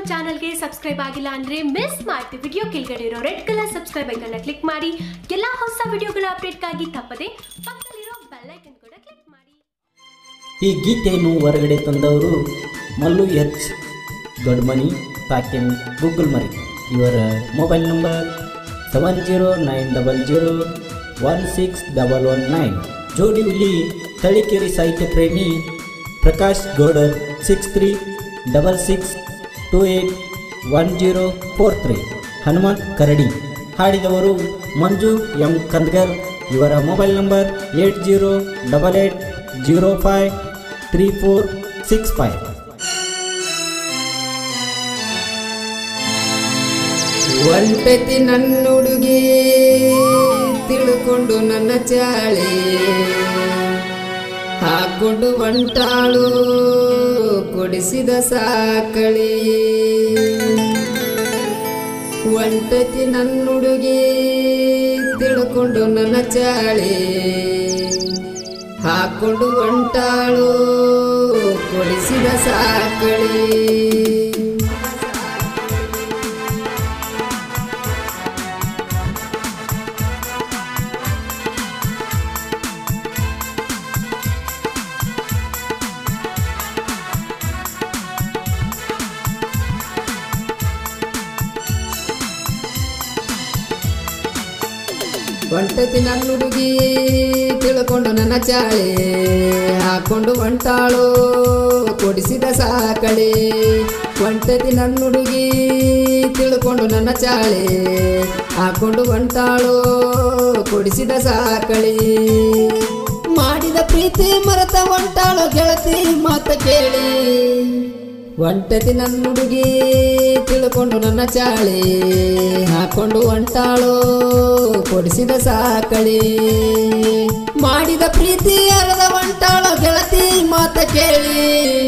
ಚಾನಲ್ಗೆ ಸಬ್ಸ್ಕ್ರೈಬ್ ಆಗಿಲ್ಲ ಅಂದ್ರೆ ಮಿಸ್ ಮಾಡ್ತೀವಿ ವಿಡಿಯೋ ಕೆಳಗಡೆ ಇರೋ ರೆಡ್ ಕಲರ್ ಸಬ್ಸ್ಕ್ರೈಬ್ ಐಕನ್ನ ಕ್ಲಿಕ್ ಮಾಡಿ ಎಲ್ಲಾ ಹೊಸ ವಿಡಿಯೋಗಳ ಅಪ್ಡೇಟ್ಗಾಗಿ ತಪ್ಪದೆ ಪಕ್ಕದಲ್ಲಿರೋ ಬೆಲ್ ಐಕನ್ ಕೂಡ ಕ್ಲಿಕ್ ಮಾಡಿ ಈ ಗೀತೆಯನ್ನು ಹೊರಗಡೆ ತಂದವರು ಮಲ್ಲು ಎಚ್ ದೊಡ್ಡಮನಿ ಪ್ಯಾಕಿಂಗ್ ಗೂಗಲ್ ಮರಿ ಇವರ mobile number seven zero nine double zero one six double one nine ಜೋಡಿ ಹುಲಿ ತಳಿಕೆರೆ ಸಾಹಿತ್ಯ ಪ್ರೇಮಿ Prakash Gowdar six three double six two eight one zero four three Hanumanth Karadi ಹಾಡಿದವರು ಮಂಜು ಎಂ ಕಂದ್ಗರ್ ಇವರ mobile number eight zero double eight zero five three four six five ಒಂಟತಿ ನನ್ನುಡುಗಿ ತಿಳ್ಕೊಂಡು ನನ್ನ ಚಾಳಿ ಹಾಕೊಂಡು ಒಂಟಾಳು ಕೊಡಿಸಿದ ಸಾಕಳಿ ಒಂಟತಿ ನನ್ನುಡುಗಿ ತಿಳ್ಕೊಂಡು ನನ್ನ ಚಾಳಿ ಹಾಕೊಂಡು ಒಂಟಾಳು ಕೊಡಿಸಿದ ಸಾಕಳಿ ಒಂಟತಿ ನನ್ನ ಹುಡುಗಿ ತಿಳ್ಕೊಂಡು ನನ್ನ ಚಾಳಿ ಹಾಕೊಂಡು ಒಂಟಾಳು ಕೊಡಿಸಿದ ಸಾಕಳಿ ಒಂಟತಿ ನನ್ನ ಹುಡುಗಿ ತಿಳ್ಕೊಂಡು ನನ್ನ ಚಾಳಿ ಹಾಕೊಂಡು ಒಂಟಾಳು ಕೊಡಿಸಿದ ಸಾಕಳಿ ಮಾಡಿದ ಪ್ರೀತಿ ಮರೆತ ಒಂಟಾಳು ಗೆಳತಿ ಮಾತ ಕೇಳಿ ಒಂಟತಿ ನನ್ನ ಹುಡುಗಿ ತಿಳ್ಕೊಂಡು ನನ್ನ ಚಾಳಿ ಹಾಕೊಂಡು ಒಂಟಾಳು ಕೊಡಿಸಿದ ಸಾಕಳಿ ಮಾಡಿದ ಪ್ರೀತಿ ಅರದ ಒಂಟಾಳು ಗೆಳತಿ ಮಾತ ಕೇಳಿ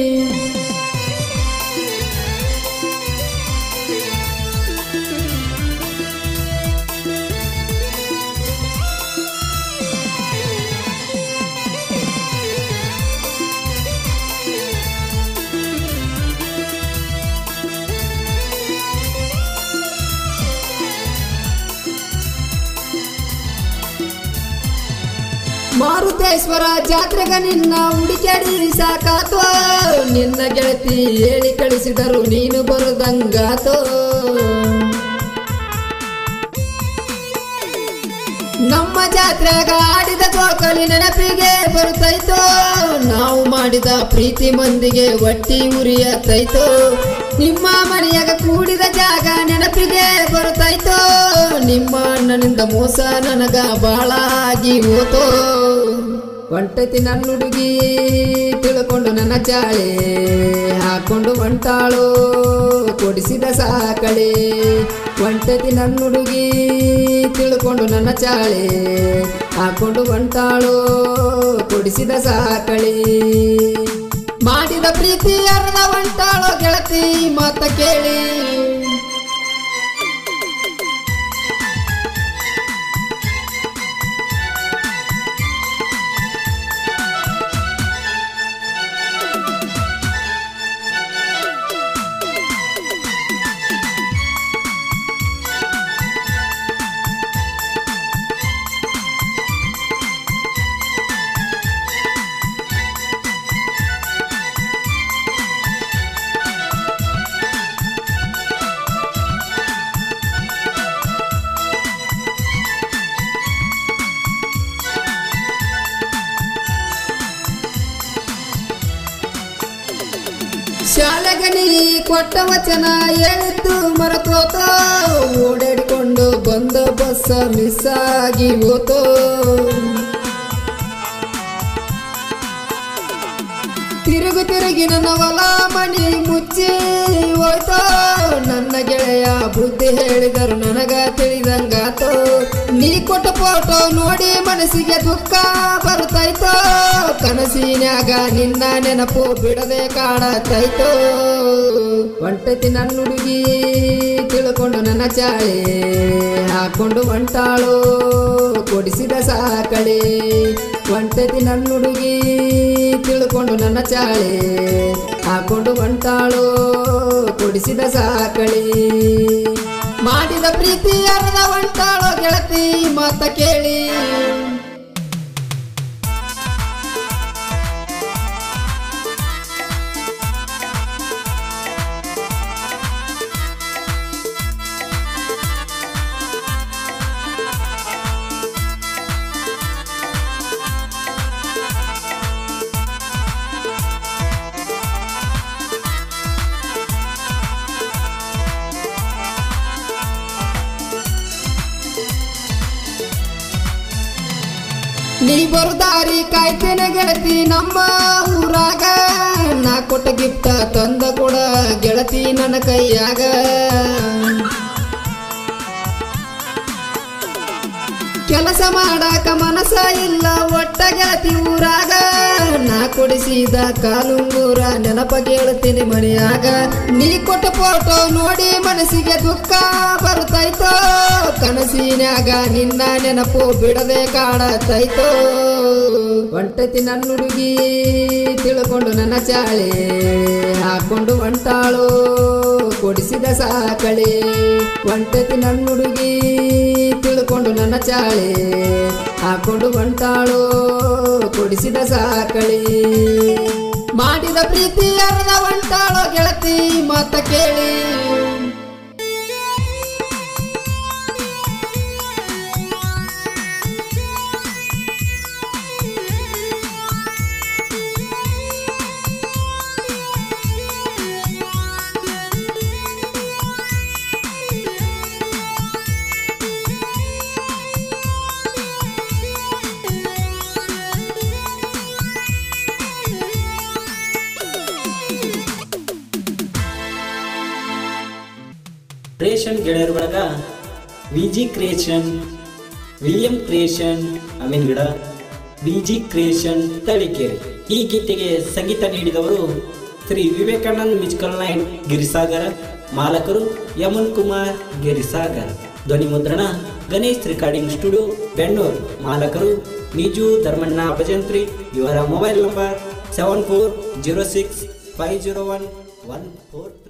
ಮಾರುತೇಶ್ವರ ಜಾತ್ರೆಗ ನಿನ್ನ ಹುಡುಕ್ಯಾಡಿ ಸಾಕಾತೋ ನಿನ್ನ ಗೆಳತಿ ಹೇಳಿ ಕಳಿಸಿದರು ನೀನು ಬರುದಂಗಾತೋ ನಮ್ಮ ಜಾತ್ರೆಗ ಆಡಿದ ಗೋಕಳಿ ನೆನಪಿಗೆ ಬರುತ್ತೈತೋ ನಾವು ಮಾಡಿದ ಪ್ರೀತಿ ಮಂದಿಗೆ ಒಟ್ಟಿ ಉರಿಯತ್ತೈತೋ ನಿಮ್ಮ ಮನೆಯಾಗ ಕೂಡಿದ ಜಾಗ ನೆನಪಿಗೆ ಬರುತ್ತೈತೋ ನಿಮ್ಮ ಅಣ್ಣನಿಂದ ಮೋಸ ನನಗ ಬಾಳ ಆಗಿ ಹೋತೋ ಒಂಟತಿ ನನ್ನ ಹುಡುಗಿ ತಿಳ್ಕೊಂಡು ನನ್ನ ಚಾಳಿ ಹಾಕೊಂಡು ಒಂಟಾಳು ಕೊಡಿಸಿದ ಸಾಕಳಿ ಒಂಟತಿ ನನ್ನ ಹುಡುಗಿ ತಿಳ್ಕೊಂಡು ನನ್ನ ಚಾಳಿ ಹಾಕೊಂಡು ಒಂಟಾಳು ಕೊಡಿಸಿದ ಸಾಕಳಿ ಮಾಡಿದ ಪ್ರೀತಿ ಅರ್ಧ ಒಂಟಾಳು ಗೆಳತಿ ಮಾತ ಕೇಳಿ ಶಾಲೆಗನಿ ಕೊಟ್ಟ ವಚನ ಹೇಳಿದ್ದು ಮರೆತೋತೋ ಓಡಾಡಿಕೊಂಡು ಬಂದ ಬಸ್ಸ ಮಿಸ್ ಆಗಿ ಹೋತೋ ತಿರುಗು ತಿರುಗಿ ನನ್ನ ಹೊಲ ಮನಿ ಮುಚ್ಚಿ ಹೋಯ್ತೋ ನನ್ನ ಗೆಳೆಯ ಬುದ್ಧಿ ಹೇಳಿದರು ನನಗ ತಿಳಿದಂಗಾತೋ ನೀ ಕೊಟ್ಟ ಫೋಟೋ ನೋಡಿ ಮನಸ್ಸಿಗೆ ದುಃಖ ಬರುತ್ತೈತೋ ಕನಸಿನ್ಯಾಗ ನಿನ್ನ ನೆನಪು ಬಿಡದೆ ಕಾಡತೈತೋ ಒಂಟತಿ ನನ್ನ ಹುಡುಗಿ ತಿಳ್ಕೊಂಡು ನನ್ನ ಚಾಳಿ ಹಾಕೊಂಡು ಒಂಟಾಳು ಕೊಡಿಸಿದ ಸಾಕಳಿ ಒಂಟತಿ ನನ್ನ ಹುಡುಗಿ ತಿಳ್ಕೊಂಡು ನನ್ನ ಚಾಳಿ ಹಾಕೊಂಡು ಒಂಟಾಳು ಕೊಡಿಸಿದ ಸಾಕಳಿ ಮಾಡಿದ ಪ್ರೀತಿ ಅರ್ಧ ಹೊಂಟಾಳೋ ಗೆಳತಿ ಮಾತ ಕೇಳಿ ನೀ ಬರುದಾರಿ ಕಾಯ್ತೇನೆ ಗೆಳತಿ ನಮ್ಮ ಊರಾಗ ನಾ ಕೊಟ್ಟ ಗಿಫ್ಟ ತಂದ ಕೊಡ ಗೆಳತಿ ನನ್ನ ಕೈಯಾಗ ಕೆಲಸ ಮಾಡಾಕ ಮನಸ ಇಲ್ಲ ಒಟ್ಟ ಗೆಳತಿ ಊರಾಗ ನಾ ಕೊಡಿಸಿದ ಕಾಲುಂಗೂರ ನೆನಪ ಕೇಳ್ತೀನಿ ಮನೆಯಾಗ ನೀ ಕೊಟ್ಟ ಫೋಟೋ ನೋಡಿ ಮನಸ್ಸಿಗೆ ದುಃಖ ಬರ್ತೈತೋ ಕನಸಿನ್ಯಾಗ ನಿನ್ನ ನೆನಪು ಬಿಡದೆ ಕಾಡತೈತೋ ಒಂಟತಿ ನನ್ನ ಹುಡುಗಿ ತಿಳ್ಕೊಂಡು ನನ್ನ ಚಾಳಿ ಹಾಕೊಂಡು ಹೊಂಟಾಳು ಕೊಡಿಸಿದ ಸಾಕಳಿ ಒಂಟತಿ ನನ್ನ ಹುಡುಗಿ ತಿಳ್ಕೊಂಡು ನನ್ನ ಚಾಳಿ ಹಾಕೊಂಡು ಹೊಂಟಾಳು ಕೊಡಿಸಿದ ಸಾಕಳಿ ಮಾಡಿದ ಪ್ರೀತಿ ಅರ್ಧ ಹೊಂಟಾಳೋ ಗೆಳತಿ ಮಾತ ಕೇಳಿ ಕ್ರಿಯೇಷನ್ ಗೆಳೆಯರ ಬಳಗ V G creation William creation Aminagad V G creation Talikeri ಈ ಗೀತೆಗೆ ಸಂಗೀತ ನೀಡಿದವರು ಶ್ರೀ ವಿವೇಕಾನಂದ್ ಮ್ಯೂಸಿಕಲ್ ನೈನ್ ಗಿರಿಸಾಗರ ಮಾಲಕರು ಯಮನ್ ಕುಮಾರ್ ಗಿರಿಸಾಗರ್ ಧ್ವನಿ ಮುದ್ರಣ ಗಣೇಶ್ ರೆಕಾರ್ಡಿಂಗ್ ಸ್ಟುಡಿಯೋ ಬೆಣ್ಣೂರು ಮಾಲಕರು ನಿಜು ಧರ್ಮಣ್ಣ ಭಜಂತ್ರಿ ಇವರ mobile number seven four zero six five zero one one four